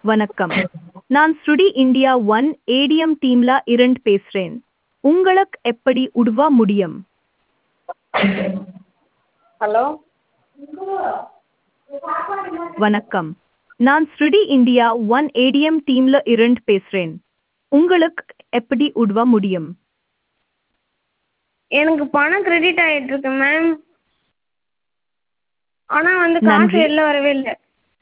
வணக்கம் நான் ஸ்ருடி இந்தியா ஒன் ஏடிஎம் டீம்ல இருந்து பேசுறேன் உங்களுக்கு எப்படி உதவ முடியும் ஹலோ வணக்கம் நான் ஸ்ருடி இந்தியா ஒன் ஏடிஎம் டீம்ல இருந்து பேசுறேன் உங்களுக்கு எப்படி உதவ முடியும் எனக்கு பணம் கிரெடிட் ஆகிட்டு இருக்கு மேம் ஆனால் வந்து காசு நன்றி. வெளில வரவே இல்லை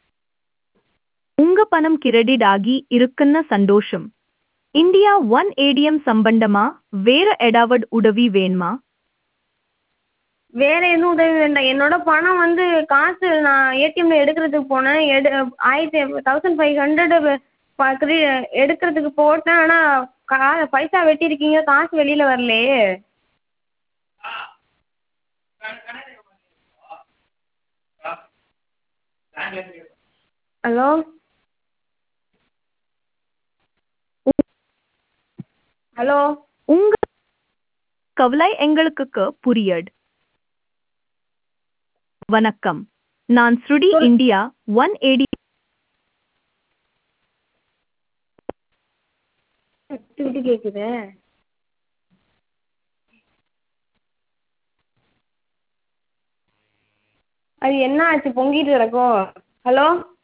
உங்க பணம் கிரெடிட் ஆகி இருக்குன்னு சந்தோஷம் இந்தியா ஒன் ஏடிஎம் சம்பந்தமா வேற ஏதாவது உதவி வேணுமா வேற எதுவும் உதவி வேண்டாம் என்னோட பணம் வந்து காசு நான் ஏடிஎம்ல எடுக்கிறதுக்கு போனேன் எடு ஆயிரத்தி தௌசண்ட் ஃபைவ் ஹண்ட்ரடு எடுக்கிறதுக்கு போட்டேன் ஆனால் கா பைசா வெட்டியிருக்கீங்க காசு வெளியில் வரலையே ஹலோ ஹலோ உங்க கவலை எங்களுக்கு புரியட் வணக்கம் நான் ஸ்ருடி சொல்- இந்தியா ஒன் ஏடி விட்டு விட்டு கேட்குது அது என்ன ஆச்சு பொங்கிட்டு கிடக்கும் ஹலோ